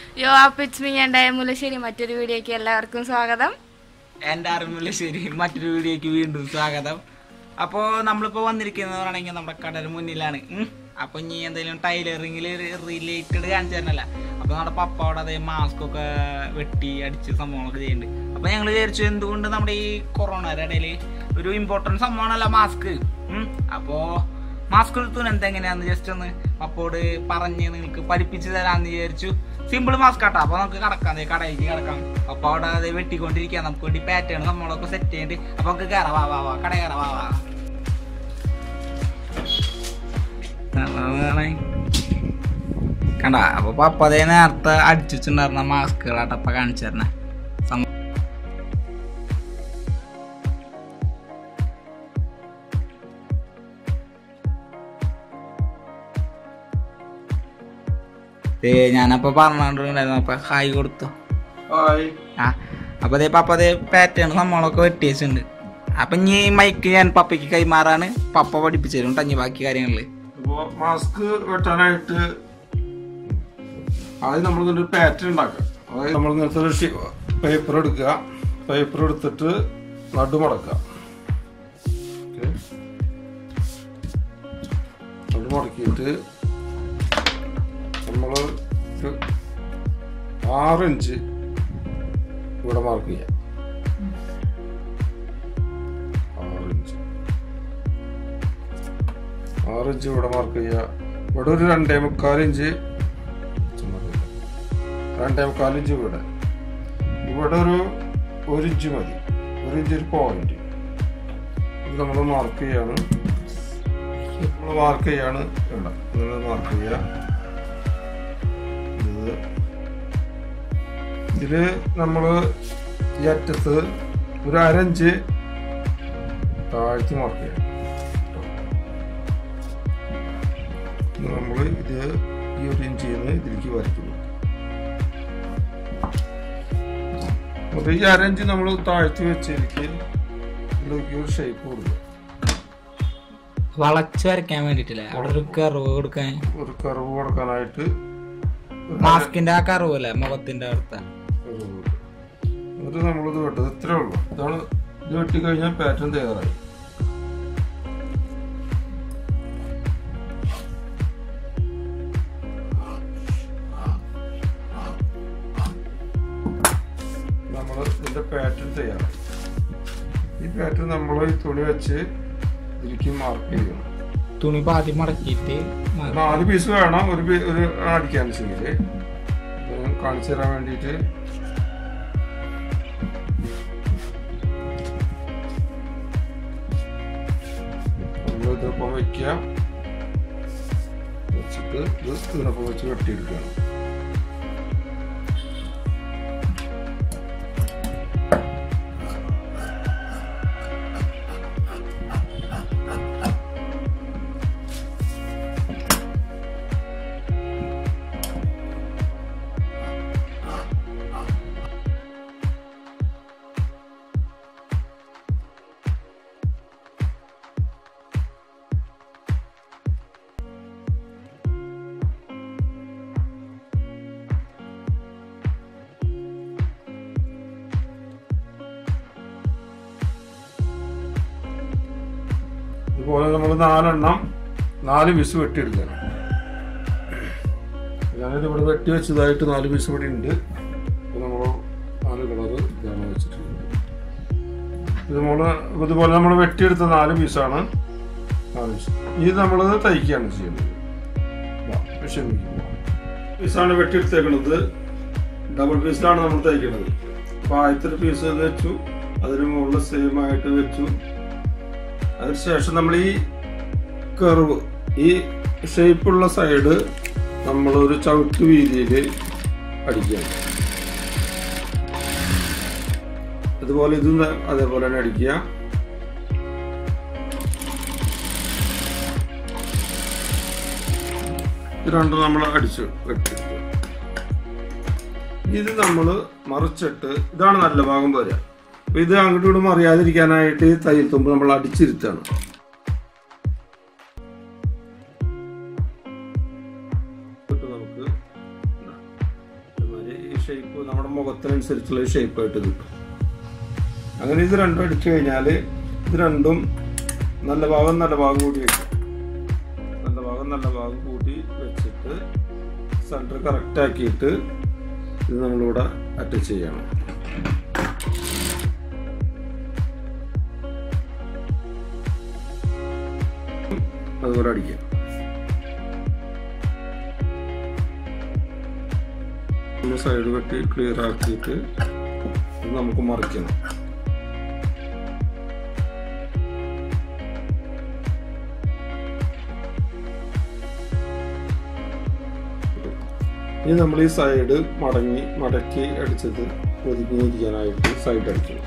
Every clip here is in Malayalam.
യോ അപ്പൊ ഇറ്റ്സ് മീ ഞാൻ മുല്ലശ്ശേരി മറ്റൊരു വീഡിയോക്ക് എല്ലാവർക്കും സ്വാഗതം എൻ്റെ അറിമുല്ലശ്ശേരി മറ്റൊരു വീഡിയോക്ക് വീണ്ടും സ്വാഗതം അപ്പോൾ നമ്മളിപ്പോൾ വന്നിരിക്കുന്നത് പറയുകയാണെങ്കിൽ നമ്മുടെ കടൽ മുന്നിലാണ് ഉം. അപ്പോൾ ഇനി എന്തെങ്കിലും ടൈലറിങ്ങിൽ റിലേറ്റഡ് കാണിച്ചു തരണല്ല അപ്പോൾ നമ്മുടെ പപ്പ അവിടെ അതേ മാസ്ക് ഒക്കെ വെട്ടി അടിച്ച് സംഭവങ്ങളൊക്കെ ചെയ്യുന്നുണ്ട് അപ്പോൾ ഞങ്ങൾ വിചാരിച്ചു എന്തുകൊണ്ട് നമ്മുടെ ഈ കൊറോണയുടെ ഇടയിൽ ഒരു ഇമ്പോർട്ടൻറ്റ് സംഭവമാണല്ലോ മാസ്ക് അപ്പോൾ മാസ്ക് എടുത്തു എന്തെങ്ങനെയാന്ന് ജസ്റ്റ് ഒന്ന് പപ്പോട് പറഞ്ഞ് നിങ്ങൾക്ക് പഠിപ്പിച്ച് തരാമെന്ന് വിചാരിച്ചു സിമ്പിൾ മാസ്ക് ആട്ടോ അപ്പൊ നമുക്ക് കടക്കാം ദേ കടയിലേക്ക് കിടക്കാം അപ്പൊ അവിടെ അത് വെട്ടിക്കൊണ്ടിരിക്കുക നമുക്ക് വേണ്ടി പാറ്റേൺ നമ്മളൊക്കെ സെറ്റ് ചെയ്തിട്ട് അപ്പൊ നമുക്ക് കയറാം വാ വാ വാ കട കയറാം വാ വാ കണ്ട അപ്പൊ പപ്പ അതേ നേരത്തെ അടിച്ചു വെച്ചിട്ടുണ്ടായിരുന്ന മാസ്കുകളാട്ടോ അപ്പൊ കാണിച്ചു തരണേ സം- ദേ ഞാനപ്പോ പറഞ്ഞിട്ടുണ്ടായിരുന്നു അപ്പൊ ഹായ് കൊടുത്തു ആ അപ്പൊ അതേ പപ്പ അതേ പാറ്റേൺ നമ്മളൊക്കെ വെട്ടി വെച്ചിട്ടുണ്ട് അപ്പൊ ഇനി മൈക്ക് ഞാൻ പപ്പയ്ക്ക് കൈമാറാണ് പപ്പ പഠിപ്പിച്ചു തരും കേട്ടോ ഇനി ബാക്കി കാര്യങ്ങളില് അപ്പോൾ മാസ്ക് വെട്ടാനായിട്ട് ആദ്യം നമ്മൾ ഇങ്ങനെ ഒരു പാറ്റേൺ ഉണ്ടാക്കുക അതായത് നമ്മൾ ഇങ്ങനത്തെ ഒരു പേപ്പർ എടുക്കുക പേപ്പർ എടുത്തിട്ട് നടുമടക്കുക ഓക്കെ നടുമടക്കിയിട്ട് നമ്മൾ ഒരു ആറ് ഇഞ്ച് ഇവിടെ മാർക്ക് ചെയ്യാം ആറ് ഇഞ്ച് ആറ് ഇഞ്ച് ഇവിടെ മാർക്ക് ചെയ്യുക ഇവിടെ ഒരു രണ്ടേ മുക്കാൽ ഇഞ്ച് രണ്ടേ മുക്കാൽ ഇഞ്ച് ഇവിടെ ഇവിടെ ഒരു ഒരു ഇഞ്ച് മതി ഒരു ഇഞ്ച് ഒരു പോയിന്റ് ഇത് നമ്മൾ മാർക്ക് ചെയ്യാണ് നമ്മൾ മാർക്ക് ചെയ്യാണ് ഇവിടെ നിങ്ങൾ മാർക്ക് ചെയ്യുക ഇത് ഇതില് നമ്മൾ ഈ അറ്റത്ത് ഒരു അരഞ്ച് താഴ്ത്തി മാർക്ക് ചെയ്യാം നമ്മൾ ഇത് ഈ ഒരു ഇഞ്ചിൽ നിന്ന് ഇതിലേക്ക് വരയ്ക്കുന്നു അപ്പൊ ഈ അരഞ്ച് നമ്മൾ താഴ്ത്തി വെച്ചിരിക്കെ ഇതിലേക്ക് ഒരു ഷേപ്പ് കൊടുക്കുക വളച്ച് വരയ്ക്കാൻ വേണ്ടിട്ടില്ലേ അവിടെ ഒരു കർവ് കൊടുക്കാൻ ഒരു കർവ് കൊടുക്കാനായിട്ട് മാസ്കിന്റെ ആ കർവ് അല്ലേ മുഖത്തിന്റെ അടുത്ത ഒരു എന്നിട്ട് നമ്മളിത് വെട്ടത് ഇത്രേ ഉള്ളൂ ഇതാണ് ഇത് വെട്ടിക്കഴിഞ്ഞാൽ പാറ്റേൺ തയ്യാറായി നമ്മൾ ഇതിന്റെ പാറ്റേൺ തയ്യാറായി ഈ പാറ്റേൺ നമ്മൾ ഈ തുണി വെച്ച് ഇതിലേക്ക് മാർക്ക് ചെയ്യണം തുണി പാതി മടക്കിയിട്ട് മ- നാല് പീസ് വേണം ഒരു പീ- ഒരു അടിക്കാൻ വെച്ചെങ്കിൽ കാണിച്ചു തരാൻ വേണ്ടിയിട്ട് നമ്മളിതിപ്പം വെക്കുക വെച്ചിട്ട് ഇത് ഇതിനൊപ്പം വെച്ച് വെട്ടിയെടുക്കുകയാണ് ഇതുപോലെ നമ്മൾ നാലെണ്ണം നാല് പീസ് വെട്ടിയെടുക്കണം ഞാനിത് ഇവിടെ വെട്ടി വെച്ചതായിട്ട് നാല് പീസ് ഇവിടെ ഉണ്ട് അപ്പോൾ നമ്മൾ നാല് കളറ് ഇതാണ് വെച്ചിട്ടുള്ളത് ഇത് നമ്മൾ ഇതുപോലെ നമ്മൾ വെട്ടിയെടുത്ത നാല് പീസാണ് നാല് പീസ് ഇത് നമ്മൾ തയ്ക്കുകയാണ് ചെയ്യുന്നത് പീസാണ് വെട്ടിയെടുത്തേക്കുന്നത് ഡബിൾ പീസിലാണ് നമ്മൾ തയ്ക്കുന്നത് അപ്പോൾ ആദ്യത്തെ ഒരു പീസ് ഇത് വെച്ചു അതിന് മുകളിൽ സെയിം ആയിട്ട് വെച്ചു അതിനുശേഷം നമ്മൾ ഈ കർവ് ഈ ഷേപ്പുള്ള സൈഡ് നമ്മൾ ഒരു ചവിട്ട് വീതിയിൽ അടിക്കുകയാണ് അതുപോലെ ഇതും ത- അതേപോലെ തന്നെ അടിക്കുക ഇത് രണ്ടും നമ്മൾ അടിച്ചു വെട്ടിയെടുക്കുക ഇത് നമ്മൾ മറിച്ചിട്ട് ഇതാണ് നല്ല ഭാഗം വരിക അപ്പൊ ഇത് അങ്ങോട്ടും ഇങ്ങോട്ടും അറിയാതിരിക്കാനായിട്ട് ഈ തയ്യൽ തുമ്പ് നമ്മൾ അടിച്ചിരുത്താണ് എന്നിട്ട് നമുക്ക് ഇതാ, ഇതേമാതിരി ഷേപ്പ് നമ്മുടെ മുഖത്തിനനുസരിച്ചുള്ള ഷേപ്പായിട്ട് കിട്ടും അങ്ങനെ ഇത് രണ്ടും അടിച്ചു കഴിഞ്ഞാൽ ഇത് രണ്ടും നല്ല ഭാഗം നല്ല ഭാഗം കൂടി വെക്കും നല്ല ഭാഗം നല്ല ഭാഗം കൂട്ടി വെച്ചിട്ട് സെൻറ്റർ കറക്റ്റ് ആക്കിയിട്ട് ഇത് നമ്മളിവിടെ അറ്റാച്ച് ചെയ്യണം അതുപോലെ അടിക്കാം ഒന്ന് സൈഡ് വെട്ടി ക്ലിയർ ആക്കിയിട്ട് ഇത് നമുക്ക് മറിക്കണം ഇനി നമ്മൾ ഈ സൈഡ് മടങ്ങി മടക്കി അടിച്ചത് ഒതുങ്ങിയിരിക്കാനായിട്ട് സൈഡ് അടിക്കണം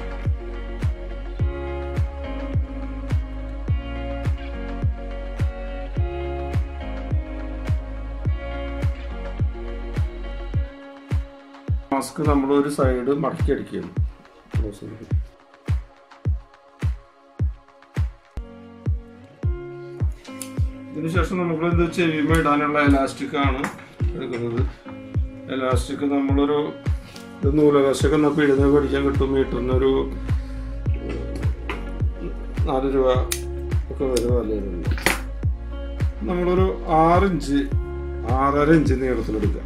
മാസ്ക് നമ്മൾ ഒരു സൈഡ് മടക്കി അടിക്കുകയാണ് ഇതിനുശേഷം നമ്മൾ ഇത് ചെവിമ ഇടാനുള്ള എലാസ്റ്റിക് ആണ് എടുക്കുന്നത് എലാസ്റ്റിക് നമ്മളൊരു ഇത് നൂലകാശൊക്കെ നമുക്ക് ഇടുന്ന പഠിക്കാൻ കിട്ടും മീറ്ററിന് ഒരു നാല് രൂപ ഒക്കെ വരും വിലയുണ്ട് നമ്മളൊരു ആറിഞ്ച് ആറര ഇഞ്ച് നീളത്തിലെടുക്കാം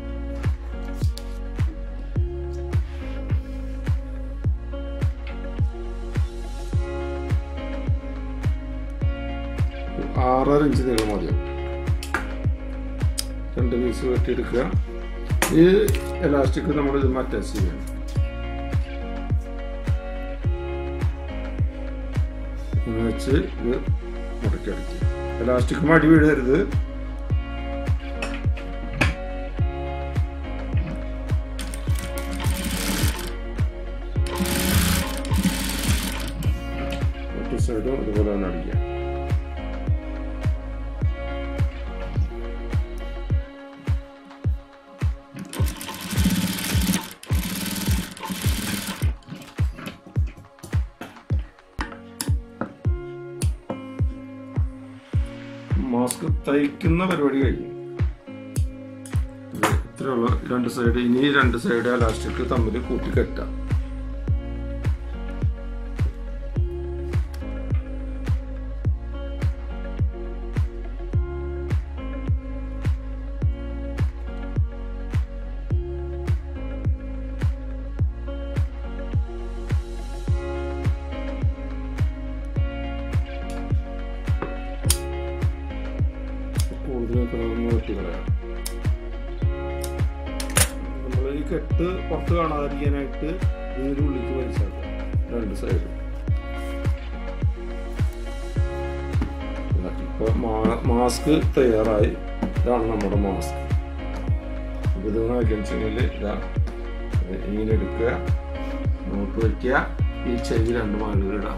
ആറര ഇഞ്ച് നീളം മതി രണ്ട് പീസ് വെട്ടിയെടുക്കുക ഈ എലാസ്റ്റിക് നമ്മൾ ഇത് അറ്റാച്ച് ചെയ്യണം ഇങ്ങനെ വെച്ച് ഇത് മുടക്കി അടിക്കുക എലാസ്റ്റിക് മടി വീഴരുത് ഒറ്റ സൈഡും അതുപോലെ തന്നെ അടിക്കുക മാസ്ക് തയ്ക്കുന്ന പരിപാടി കഴിഞ്ഞു ഇത് ഇത്രയുള്ള രണ്ട് സൈഡ് ഇനി രണ്ട് സൈഡ് ലാസ്റ്റിക് തമ്മിൽ കൂട്ടി കെട്ടാം കൂടുതലൊക്കെ ഒന്ന് വെട്ടി കളയാം നമ്മൾ ഈ കെട്ട് പുറത്ത് കാണാതിരിക്കാനായിട്ട് ഇതിൻ്റെ ഉള്ളിലേക്ക് വലിച്ചാക്കാം രണ്ട് സൈഡ് ഇപ്പോൾ മാസ്ക് തയ്യാറായി ഇതാണ് നമ്മുടെ മാസ്ക് അപ്പോൾ ഇത് വെച്ചിട്ടുണ്ടെങ്കിൽ ഇതാ ഇത് ഇങ്ങനെ എടുക്കുക നോട്ട് വയ്ക്കുക ഈ ചെവി രണ്ട് മാലുകളിടാം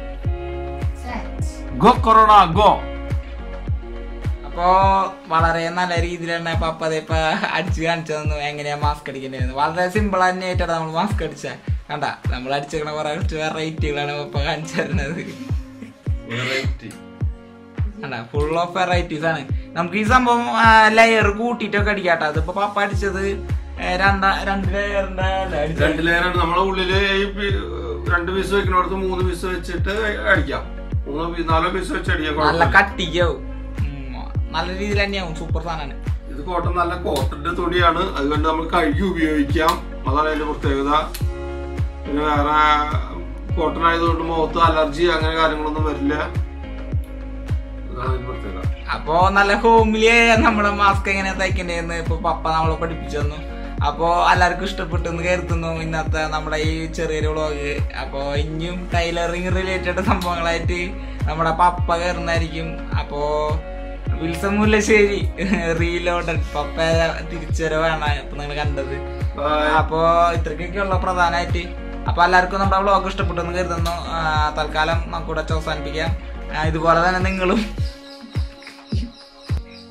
ഗോ കൊറോണ ഗോ അപ്പോ വളരെ നല്ല രീതിയിലാണ് പപ്പ ഇപ്പൊ അടിച്ച് കാണിച്ചു തന്നു എങ്ങനെയാ മാസ്ക് അടിക്കേണ്ടത് വളരെ സിമ്പിൾ തന്നെ ആയിട്ടാണ് നമ്മൾ മാസ്ക് അടിച്ച കണ്ട നമ്മൾ അടിച്ചേക്കണ കുറെ വെറൈറ്റികളാണ് പപ്പ കാണിച്ചു തരുന്നത് വെറൈറ്റി കണ്ട ഫുൾ ഓഫ് വെറൈറ്റീസ് ആണ് നമുക്ക് ഈ സംഭവം ലെയർ കൂട്ടിയിട്ടൊക്കെ അടിക്കാട്ടോ അതിപ്പോ പപ്പ അടിച്ചത് ഏ, രണ്ടാ രണ്ട് ലെയറിന്റെ രണ്ട് ലെയറാണ് നമ്മളെ ഉള്ളില് ഈ പി- രണ്ട് പീസ് വെക്കുന്നിടത്ത് മൂന്ന് പീസ് വെച്ചിട്ട് അടിക്കാം മൂന്ന് പീസ് നാലോ പീസ് വെച്ച് അടിക്കാം നല്ല കുഴപ്പമില്ല. കട്ടിക്കാവും ഉം, നല്ല രീതിയിൽ തന്നെയാവും സൂപ്പർ സാധനമാണ് ഇത് കോട്ടൺ നല്ല കോട്ടന്റെ തുണിയാണ് അതുകൊണ്ട് നമുക്ക് കഴുകി ഉപയോഗിക്കാം അതാണ് അതിന്റെ പ്രത്യേകത പിന്നെ വേറെ കോട്ടൺ ആയതുകൊണ്ട് മുഖത്ത് അലർജി അങ്ങനെ കാര്യങ്ങളൊന്നും വരില്ല അതാണ് അതിന്റെ പ്രത്യേകത അപ്പോ നല്ല ഹോമിലി നമ്മുടെ മാസ്ക് എങ്ങനെ തയ്ക്കണ്ടേന്ന് ഇപ്പൊ പപ്പ നമ്മളെ പഠിപ്പിച്ചു തന്നു അപ്പോ എല്ലാവർക്കും ഇഷ്ടപ്പെട്ടെന്ന് കരുതുന്നു ഇന്നത്തെ നമ്മുടെ ഈ ചെറിയൊരു വ്ളോഗ് അപ്പോ ഇനിയും ടൈലറിങ് റിലേറ്റഡ് സംഭവങ്ങളായിട്ട് നമ്മുടെ പപ്പ കയറുന്നതായിരിക്കും അപ്പോ വിൽസം മുല്ലശ്ശേരി റീലോഡഡ് പപ്പ തിരിച്ചുവരവാണ് ഇപ്പൊ നിങ്ങൾ കണ്ടത് Bye. അപ്പോ ഇത്രയ്ക്കൊക്കെയുള്ള പ്രധാനമായിട്ട് അപ്പൊ എല്ലാവർക്കും നമ്മുടെ വ്ളോഗ് ഇഷ്ടപ്പെട്ടെന്ന് കരുതുന്നു ആ, തൽക്കാലം നമുക്കിവിടെ വെച്ച് അവസാനിപ്പിക്കാം ആ, ഇതുപോലെ തന്നെ നിങ്ങളും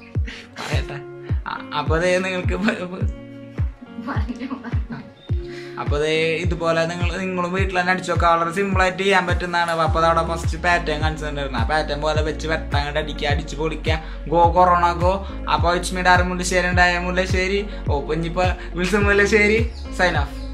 പറയട്ടെ ആ, അപ്പൊ ദേ നിങ്ങൾക്ക് പ- പ- അപ്പോൾ ഇത് ഇതുപോലെ നിങ്ങൾ നിങ്ങളും വീട്ടിൽ തന്നെ അടിച്ചു നോക്കുക വളരെ സിമ്പിളായിട്ട് ചെയ്യാൻ പറ്റുന്നതാണ് അപ്പോൾ അതവിടെ ഫസ്റ്റ് പാറ്റേൺ കാണിച്ചിട്ടുണ്ടായിരുന്നു ആ പാറ്റേൺ പോലെ വെച്ച് വെട്ടങ്ങോട്ട് അടിക്കുക അടിച്ച് പൊളിക്കുക ഗോ കൊറോണ ഗോ അപ്പോൾ ഇറ്റ്സ് മീ ഡാർ മുല്ലശ്ശേരി ഉണ്ടായ മുല്ലശ്ശേരി ഓ ഇനിയിപ്പോൾ വിൽസൺ മുല്ലശ്ശേരി സൈൻ ഓഫ്